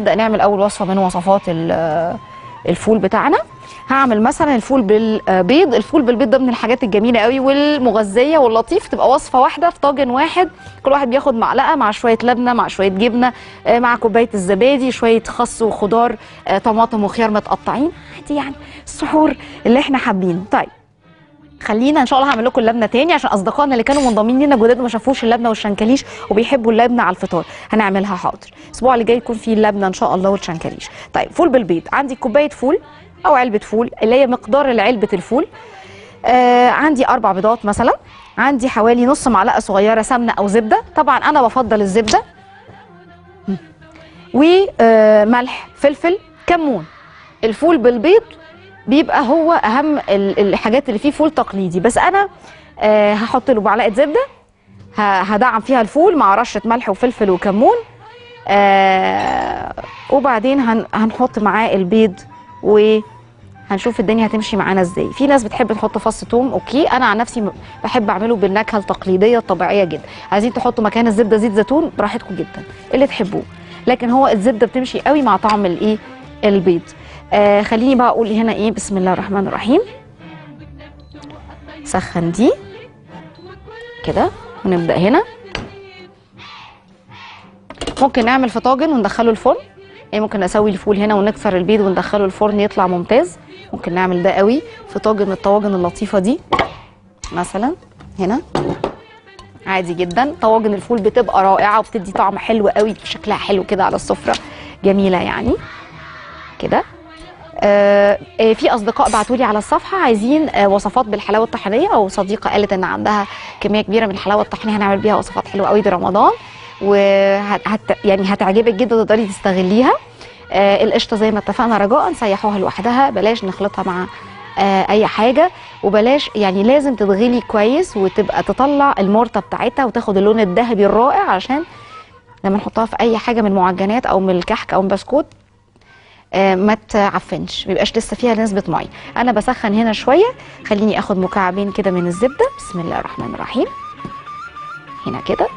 نبدا نعمل اول وصفه من وصفات ال- الفول بتاعنا هعمل مثلا الفول بالبيض الفول بالبيض ده من الحاجات الجميله قوي والمغذيه واللطيف تبقى وصفه واحده في طاجن واحد كل واحد بياخد معلقه مع شويه لبنه مع شويه جبنه آه، مع كوبايه الزبادي شويه خس وخضار آه، طماطم وخيار متقطعين عادي يعني السحور اللي احنا حابينه طيب خلينا ان شاء الله هعمل لكم اللبنه تاني عشان اصدقائنا اللي كانوا منضمين لينا جداد وما شافوش اللبنه والشنكليش وبيحبوا اللبنه على الفطار هنعملها حاضر الاسبوع اللي جاي يكون فيه اللبنه ان شاء الله والشنكليش طيب فول بالبيض عندي كوبايه فول او علبه فول اللي هي مقدار علبه الفول آه عندي اربع بيضات مثلا عندي حوالي نص معلقه صغيره سمنه او زبده طبعا انا بفضل الزبده وملح فلفل كمون الفول بالبيض بيبقى هو اهم ال- الحاجات اللي فيه فول تقليدي بس انا آه هحط له معلقه زبده ه- هدعم فيها الفول مع رشه ملح وفلفل وكمون آه وبعدين هن هنحط معاه البيض وهنشوف الدنيا هتمشي معانا ازاي في ناس بتحب تحط فص توم اوكي انا عن نفسي م- بحب اعمله بالنكهه التقليديه الطبيعيه جدا عايزين تحطوا مكان الزبده زيت زيتون براحتكم جدا اللي تحبوه لكن هو الزبده بتمشي قوي مع طعم الايه البيض آه خليني بقى اقول هنا ايه بسم الله الرحمن الرحيم سخن دي كده ونبدا هنا ممكن نعمل في طاجن وندخله الفرن يعني ممكن اسوي الفول هنا ونكسر البيض وندخله الفرن يطلع ممتاز ممكن نعمل ده قوي في طاجن من الطواجن اللطيفه دي مثلا هنا عادي جدا طواجن الفول بتبقى رائعه وبتدي طعم حلو قوي شكلها حلو كده على السفره جميله يعني كده آه آه، في اصدقاء بعتوا لي على الصفحه عايزين آه وصفات بالحلاوه الطحينيه او صديقه قالت ان عندها كميه كبيره من الحلاوه الطحينيه هنعمل بيها وصفات حلوه قوي برمضان وهت هت يعني هتعجبك جدا تقدري تستغليها آه القشطه زي ما اتفقنا رجاء سيحوها لوحدها بلاش نخلطها مع آه اي حاجه وبلاش يعني لازم تتغلي كويس وتبقى تطلع المرطه بتاعتها وتاخد اللون الذهبي الرائع عشان لما نحطها في اي حاجه من المعجنات او من الكحك او من البسكوت آه، ما تعفنش ما يبقاش لسه فيها نسبه ميه انا بسخن هنا شويه خليني اخد مكعبين كده من الزبده بسم الله الرحمن الرحيم هنا كده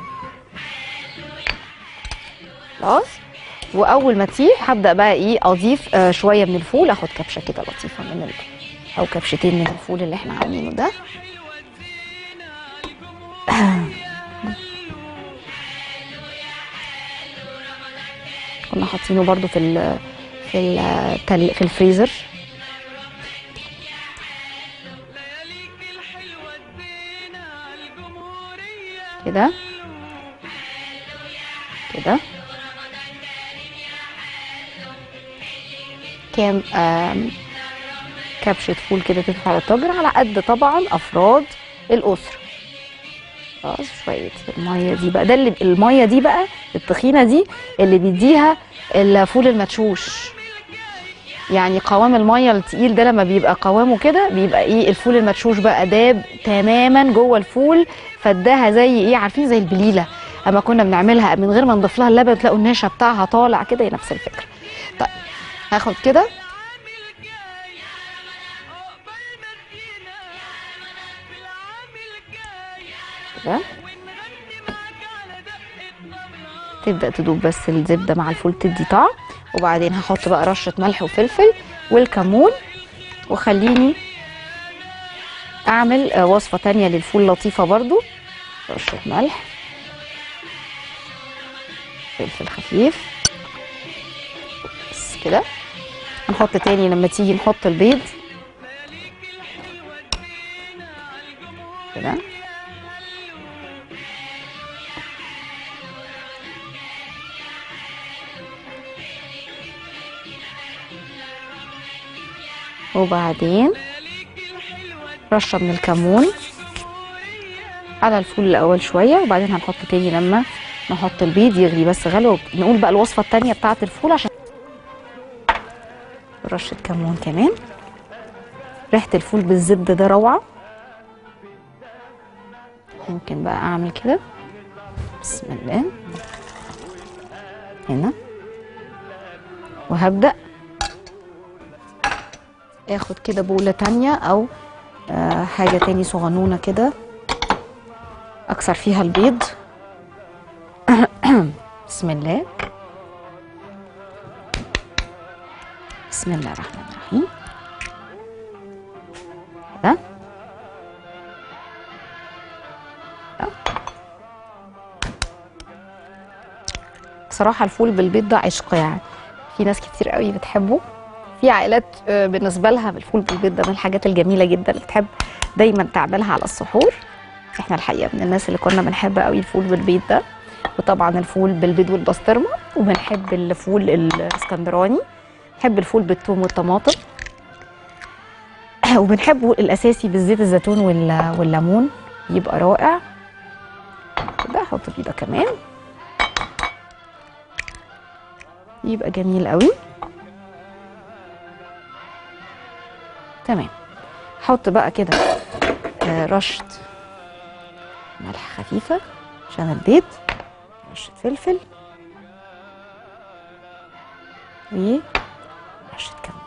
خلاص واول ما تسيح هبدا بقى ايه اضيف آه شويه من الفول اخد كبشه كده لطيفه من ال... او كبشتين من الفول اللي احنا عاملينه ده كنا حاطينه برضو في ال في التل... في الفريزر كده كده كام آم، كبشة فول كده تدفع على الطاجن على قد طبعا أفراد الأسرة خلاص شوية المية دي بقى ده اللي المية دي بقى التخينة دي اللي بيديها الفول المدشوش يعني قوام المية التقيل ده لما بيبقى قوامه كده بيبقى ايه الفول المدشوش بقى داب تماما جوه الفول فاداها زي ايه عارفين زي البليلة اما كنا بنعملها من غير ما نضيف لها اللبن تلاقوا النشا بتاعها طالع كده هي نفس الفكرة طيب هاخد كده كده تبدا تدوب بس الزبده مع الفول تدي طعم وبعدين هحط بقى رشه ملح وفلفل والكمون وخليني اعمل آه، وصفه تانية للفول لطيفه برضو رشه ملح فلفل خفيف بس كده هنحط تاني لما تيجي نحط البيض كده وبعدين رشه من الكمون على الفول الاول شويه وبعدين هنحط تاني لما نحط البيض يغلي بس غلو نقول بقى الوصفه التانيه بتاعه الفول عشان رشه كمون كمان ريحه الفول بالزبده ده روعه ممكن بقى اعمل كده بسم الله هنا وهبدا اخد كده بولة تانية او آه حاجة تاني صغنونة كده اكسر فيها البيض بسم الله بسم الله الرحمن الرحيم كده كده. بصراحة الفول بالبيض ده عشق يعني في ناس كتير قوي بتحبه في عائلات آه، بالنسبة لها الفول بالبيض ده من الحاجات الجميلة جدا اللي تحب دايما تعملها على السحور احنا الحقيقة من الناس اللي كنا بنحب قوي الفول بالبيض ده وطبعا الفول بالبيض والبسطرمة وبنحب الفول الاسكندراني بنحب الفول بالثوم والطماطم وبنحبه الاساسي بالزيت الزيتون وال- والليمون يبقى رائع كده احط فيه ده كمان يبقى جميل قوي تمام حط بقى كده آه، رشة ملح خفيفة عشان البيض رشة فلفل ورشة كمون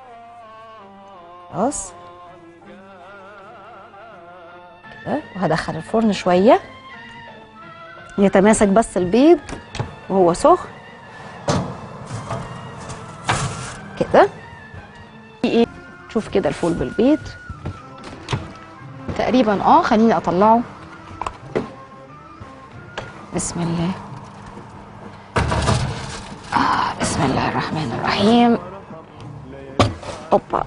خلاص كده وهدخل الفرن شوية يتماسك بس البيض وهو سخن كده في ايه شوف كده الفول بالبيض تقريبا اه خليني اطلعه بسم الله آه بسم الله الرحمن الرحيم اوبا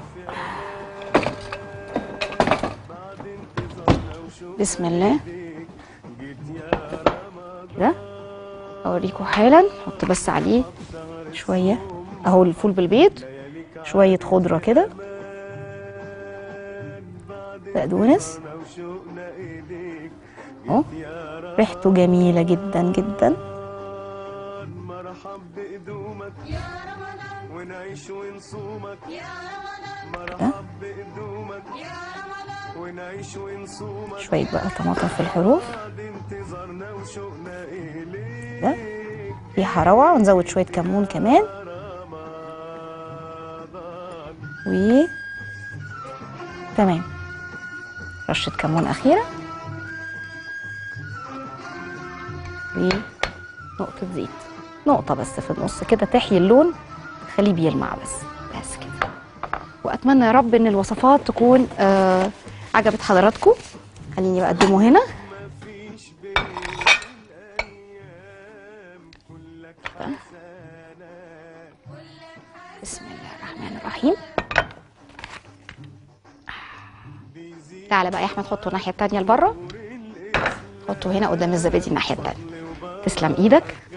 بسم الله كده اوريكم حالا حط بس عليه شويه اهو الفول بالبيض شويه خضره كده بقدونس اهو ريحته جميله جدا جدا مرحب بقدومك ونعيش ونصومك كده مرحب بقدومك ونعيش ونصومك شويه بقى طماطم في الحروف بعد انتظارنا وشوقنا إليك ده ريحه روعه ونزود شويه كمون كمان و تمام رشه كمون اخيره ونقطه زيت نقطه بس في النص كده تحيي اللون خليه بيلمع بس بس كده واتمنى يا رب ان الوصفات تكون آه عجبت حضراتكم خليني بقى اقدمه هنا مفيش بين الأيام كلك حسنات بسم الله الرحمن الرحيم تعالى بقى يا احمد حطه الناحيه التانيه لبره حطه هنا قدام الزبادي الناحيه التانيه تسلم ايدك